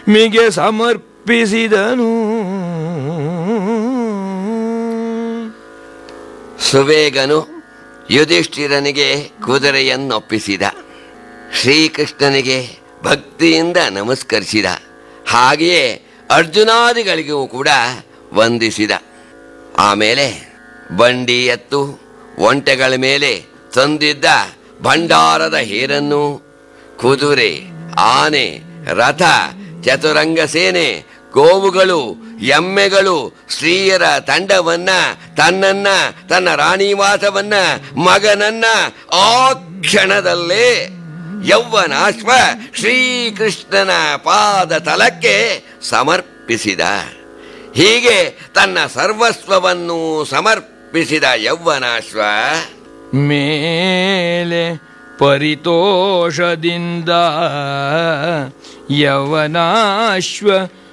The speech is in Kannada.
ಮಿಗೆ ಸಮರ್ಪಿಸಿದನು ಸುವೇಗನು ಯುಧಿಷ್ಠಿರನಿಗೆ ಕುದುರೆಯನ್ನೊಪ್ಪಿಸಿದ ಶ್ರೀಕೃಷ್ಣನಿಗೆ ಭಕ್ತಿಯಿಂದ ನಮಸ್ಕರಿಸಿದ ಹಾಗೆಯೇ ಅರ್ಜುನಾದಿಗಳಿಗೂ ಕೂಡ ವಂದಿಸಿದ ಆಮೇಲೆ ಬಂಡಿ ಎತ್ತು ಒಂಟೆಗಳ ಮೇಲೆ ತಂದಿದ್ದ ಭಂಡಾರದ ಹೇರನ್ನು ಕುದುರೆ ಆನೆ ರಥ ಚತುರಂಗ ಸೇನೆ ಗೋವುಗಳು ಎಮ್ಮೆಗಳು ಸ್ತ್ರೀಯರ ತಂಡವನ್ನ ತನ್ನನ್ನ ತನ್ನ ರಾಣಿವಾಸವನ್ನ ಮಗನನ್ನ ಆ ಕ್ಷಣದಲ್ಲೇ ಯೌವನಾಶ್ವ ಶ್ರೀಕೃಷ್ಣನ ಪಾದ ತಲಕ್ಕೆ ಸಮರ್ಪಿಸಿದ ಹೀಗೆ ತನ್ನ ಸರ್ವಸ್ವವನ್ನು ಸಮರ್ಪಿಸಿದ ಯೌವನಾಶ್ವ ಮೇಲೆ ಪರಿತೋಷದಿಂದ ಯವನಾಶ್ವ